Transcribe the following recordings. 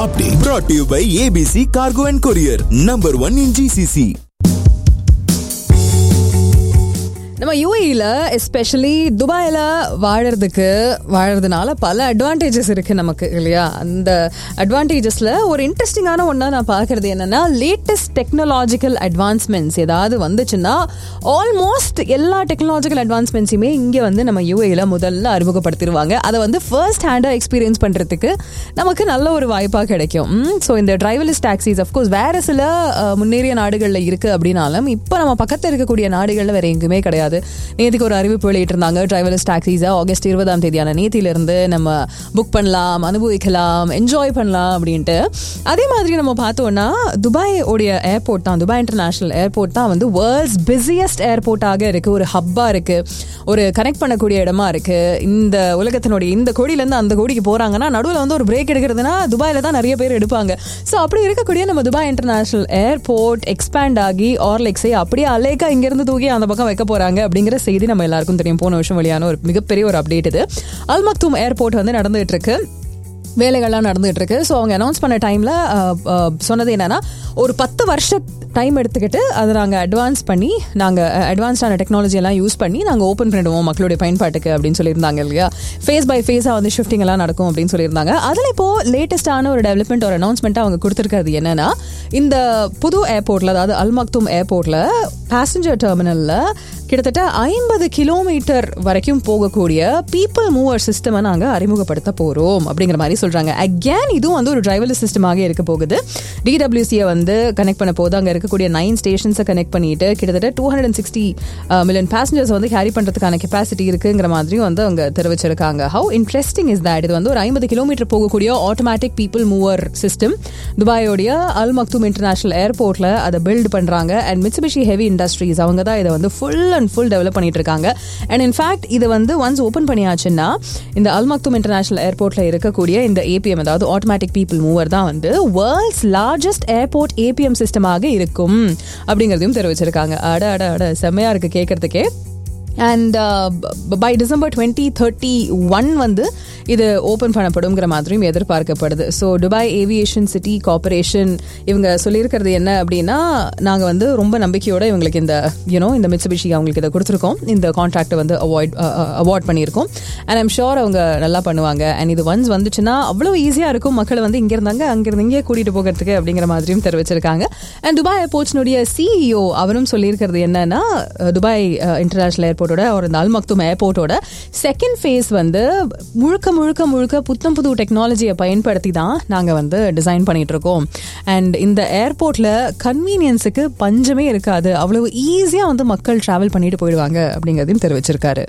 update brought to you by ABC Cargo and Courier, number one in GCC. நம்ம யூஏஇல especially துபாயில் வாழறதுக்கு வாழறதுனால பல advantages இருக்கு நமக்கு இல்லையா அந்த அட்வான்டேஜஸ்ல ஒரு இன்ட்ரெஸ்டிங்கான ஒன்றா நான் பார்க்கறது என்னன்னா லேட்டஸ்ட் டெக்னாலஜிக்கல் அட்வான்ஸ்மெண்ட்ஸ் ஏதாவது வந்துச்சுன்னா ஆல்மோஸ்ட் எல்லா டெக்னாலஜிக்கல் அட்வான்ஸ்மெண்ட்ஸுமே இங்கே வந்து நம்ம யூஏஇல முதல்ல அறிமுகப்படுத்திடுவாங்க அதை வந்து ஃபர்ஸ்ட் ஹேண்டாக எக்ஸ்பீரியன்ஸ் பண்ணுறதுக்கு நமக்கு நல்ல ஒரு வாய்ப்பாக கிடைக்கும் ஸோ இந்த டிரைவர்லெஸ் டாக்ஸிஸ் அஃப்கோர்ஸ் வேற சில அஹ், முன்னேறிய நாடுகளில் இருக்கு அப்படின்னாலும் இப்போ நம்ம பக்கத்தில் இருக்கக்கூடிய நாடுகளில் வேற எங்குமே கிடையாது நேற்றுக்கு ஒரு அறிவிப்பு வெளியிட்டிருந்தாங்க டிரைவர்லெஸ் டாக்ஸிஸை ஆகஸ்ட் இருபதாம் தேதியான நேத்திலிருந்து நம்ம புக் பண்ணலாம் அனுபவிக்கலாம் என்ஜாய் பண்ணலாம் அப்படின்ட்டு அதே மாதிரி நம்ம பார்த்தோம்னா துபாய் உடைய ஏர்போர்ட் தான் துபாய் இன்டர்நேஷனல் ஏர்போர்ட் தான் வந்து வேர்ல்ட்ஸ் பிஸியஸ்ட் ஏர்போர்ட்டாக இருக்கு ஒரு ஹப்பா இருக்கு ஒரு கனெக்ட் பண்ணக்கூடிய இடமா இருக்கு இந்த உலகத்தினுடைய இந்த கோடியிலேருந்து அந்த கோடிக்கு போறாங்கன்னா நடுவில் வந்து ஒரு பிரேக் எடுக்கிறதுனா துபாயில தான் நிறைய பேர் எடுப்பாங்க ஸோ அப்படி இருக்கக்கூடிய நம்ம துபாய் இன்டர்நேஷனல் ஏர்போர்ட் எக்ஸ்பேண்ட் ஆகி ஆர்லெக்ஸை அப்படியே அலேக்கா இங்கிருந்து தூக்கி அந்த பக்கம் வைக்க போறாங்க அப்படிங்கிற செய்தி நம்ம எல்லாருக்கும் தெரியும் போன வருஷம் வெளியான ஒரு மிகப்பெரிய ஒரு அப்டேட் இது அல் மக்தூம் ஏர்போர்ட் வந்து நடந்துட்டு இருக்கு வேலைகள்லாம் நடந்துகிட்டு இருக்கு ஸோ அவங்க அனௌன்ஸ் பண்ண டைமில் சொன்னது என்னன்னா ஒரு பத்து வருஷ டைம் எடுத்துக்கிட்டு அதை நாங்கள் அட்வான்ஸ் பண்ணி நாங்கள் அட்வான்ஸ்டான டெக்னாலஜி எல்லாம் யூஸ் பண்ணி நாங்கள் ஓப்பன் பண்ணிடுவோம் மக்களுடைய பயன்பாட்டுக்கு அப்படின்னு சொல்லியிருந்தாங்க இல்லையா ஃபேஸ் பை ஃபேஸாக வந்து ஷிஃப்டிங் எல்லாம் நடக்கும் அப்படின்னு சொல்லியிருந்தாங்க அதில் இப்போ லேட்டஸ்டான ஒரு டெவலப்மெண்ட் ஒரு அனௌன்ஸ்மெண்ட்டாக அவங்க கொடுத்துருக்கிறது என்னன்னா இந்த புது ஏர்போர்ட்டில் அதாவது அல் மக்தும் ஏர்போர்ட்டில் பேசஞ்சர் டெர்மினலில் கிட்டத்தட்ட ஐம்பது கிலோமீட்டர் வரைக்கும் போகக்கூடிய பீப்புள் மூவர் சிஸ்டமை நாங்கள் அறிமுகப்படுத்த போகிறோம் அப்படிங்கிற மாதிரி சொல்கிறாங்க அகேன் இதுவும் வந்து ஒரு டிரைவர்லெஸ் சிஸ்டமாக இருக்க போகுது டிடபிள்யூசியை வந்து கனெக்ட் பண்ண போது அங்கே இருக்கக்கூடிய நைன் ஸ்டேஷன்ஸை கனெக்ட் பண்ணிட்டு கிட்டத்தட்ட two hundred and sixty million passengers வந்து கேரி பண்ணுறதுக்கான கெப்பாசிட்டி இருக்குங்கிற மாதிரியும் வந்து அவங்க தெரிவிச்சிருக்காங்க ஹவு இன்ட்ரெஸ்டிங் இஸ் தட் இது வந்து ஒரு ஐம்பது கிலோமீட்டர் போகக்கூடிய ஆட்டோமேட்டிக் பீப்புள் மூவர் சிஸ்டம் துபாயோடைய அல் மக்தூம் இன்டர்நேஷனல் ஏர்போர்ட்டில் அதை பில்ட் பண்ணுறாங்க அண்ட் மிட்சுபிஷி ஹெவி இண்டஸ்ட்ரீஸ் அவங்க தான் இதை வந்து ஃபுல் அண்ட் ஃபுல் டெவலப் பண்ணிட்டு இருக்காங்க அண்ட் இன்ஃபேக்ட் இது வந்து ஒன்ஸ் ஓப்பன் பண்ணியாச்சுன்னா இந்த அல் மக்தும் இன்டர்நேஷனல் ஏர்போர்ட்ல இருக்கக்கூடிய இந்த ஏபிஎம் அதாவது ஆட்டோமேட்டிக் பீப்புள் மூவர் தான் வந்து வேர்ல்ட்ஸ் லார்ஜஸ்ட் ஏர்போர்ட் ஏபிஎம் சிஸ்டமாக இருக்கும் அப்படிங்கிறதையும் தெரிவிச்சிருக்காங்க அட அட அட செம்மையா இருக்கு கேட்கறதுக்கே and by December twenty thirty one வந்து இது ஓப்பன் பண்ணப்படுங்கிற மாதிரியும் எதிர்பார்க்கப்படுது so Dubai aviation city corporation இவங்க சொல்லியிருக்கிறது என்ன அப்படின்னா நாங்கள் வந்து ரொம்ப நம்பிக்கையோட இவங்களுக்கு இந்த யூனோ இந்த மிட்சுபிஷி அவங்களுக்கு இதை கொடுத்துருக்கோம் இந்த கான்ட்ராக்டை வந்து அவாய்ட் அவார்ட் பண்ணியிருக்கோம் அண்ட் ஐம் ஷோர் அவங்க நல்லா பண்ணுவாங்க அண்ட் இது ஒன்ஸ் வந்துச்சுன்னா அவ்வளோ ஈஸியாக இருக்கும் மக்களை வந்து இங்கே இருந்தாங்க அங்கிருந்து இங்கே கூட்டிகிட்டு போகிறதுக்கு அப்படிங்கிற மாதிரியும் தெரிவிச்சிருக்காங்க அண்ட் துபாய் ஏர்போர்ட்ஸ்னுடைய சிஇஓ அவரும் சொல்லியிருக்கிறது என்னன்னா அஹ், துபாய் இன்டர்நேஷனல் ஏர்போர்ட்டோட ஒரு அல் மக்தும் ஏர்போர்ட்டோட செகண்ட் ஃபேஸ் வந்து முழுக்க முழுக்க முழுக்க புத்தம் புது டெக்னாலஜியை பயன்படுத்தி தான் நாங்கள் வந்து டிசைன் பண்ணிட்டு இருக்கோம் அண்ட் இந்த ஏர்போர்ட்ல கன்வீனியன்ஸுக்கு பஞ்சமே இருக்காது அவ்வளவு ஈஸியாக வந்து மக்கள் டிராவல் பண்ணிட்டு போயிடுவாங்க அப்படிங்கிறதையும் தெரிவிச்சிருக்காரு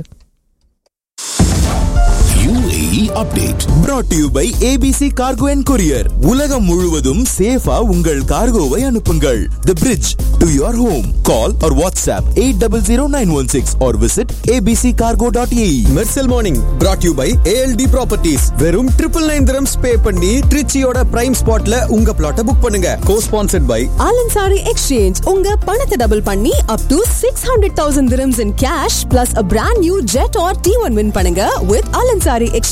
UAE update brought to you by ABC Cargo and Courier. உலகம் முழுவதும் சேஃபா உங்கள் கார்கோவை அனுப்புங்கள். The bridge to your home. Call or WhatsApp 800916 or visit abccargo.ae. Mersal morning brought you by ALT properties வெறும் ட்ரிபிள் நைன் திரம்ஸ் பே பண்ணி ட்ரிச்சியோட prime ஸ்பாட்ல உங்க பிளாட்டை புக் பண்ணுங்க cosponsored by Al Ansari exchange உங்க பணத்தை டபுள் பண்ணி up to six hundred thousand dirhams in cash plus a brand new Jetour T one win பண்ணுங்க வித் ஆலன்சாரி எக்ஸ்சேஞ்ச்